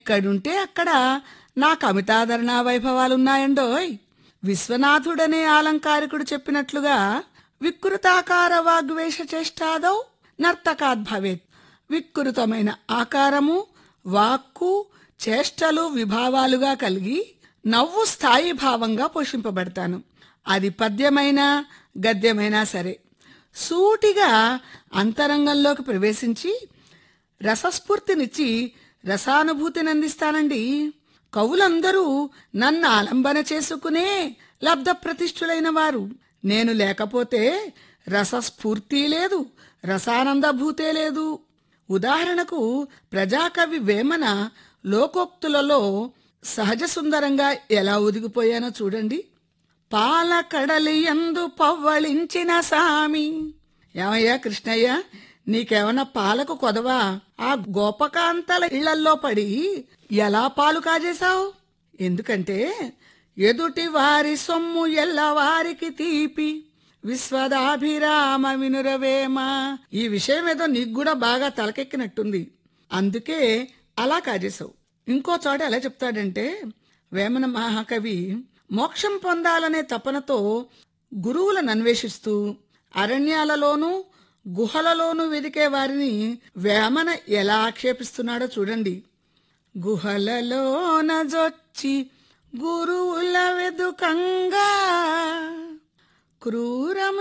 ఎక్కడుంటే అక్కడ నా కవితాదరణ వైభవాలున్నాయండోయ్ విశ్వనాథుడనే ఆలంకారికుడు చెప్పినట్లుగా వికృతాకార వాగ్వేష చేష్టాదౌ నర్తకాద్ భవేత్ వికృతమైన ఆకారము వాక్కు చేష్టలు విభావాలుగా కలిగి నవ్వు స్థాయి భావంగా పోషింపబడతాను అది పద్యమైనా గద్యమైనా సరే సూటిగా అంతరంగంలోకి ప్రవేశించి రసస్ఫూర్తినిచ్చి రసానుభూతిని అందిస్తానండి కవులందరూ నన్ను ఆలంబన చేసుకునే లబ్ధ ప్రతిష్ఠులైన వారు నేను లేకపోతే రసస్ఫూర్తి లేదు రసానందభూతే లేదు ఉదాహరణకు ప్రజాకవి వేమన లోకోక్తులలో సహజ సుందరంగా ఎలా ఒదిగిపోయానో చూడండి పాలకడలి ఎందు పవ్వళించిన సామి ఏమయ్యా కృష్ణయ్య నీకేమన్నా పాలకు కొదవా ఆ గోపకాంతల ఇళ్లల్లో పడి ఎలా పాలు కాజేశావు ఎందుకంటే ఎదుటి వారి సొమ్ము ఎల్లవారికి తీపి విశ్వదాభిరామ వినురవేమ ఈ విషయం ఏదో నీకు కూడా బాగా తలకెక్కినట్టుంది అందుకే అలా కాజేశావు ఇంకో చోట ఎలా చెప్తాడంటే వేమన మహాకవి మోక్షం పొందాలనే తపనతో గురువులను అన్వేషిస్తూ అరణ్యాలలోనూ గుహలలోనూ వెదికే వారిని వేమన ఎలా ఆక్షేపిస్తున్నాడో చూడండి గుహలలోన జొచ్చి గురువుల వెదుకంగా క్రూర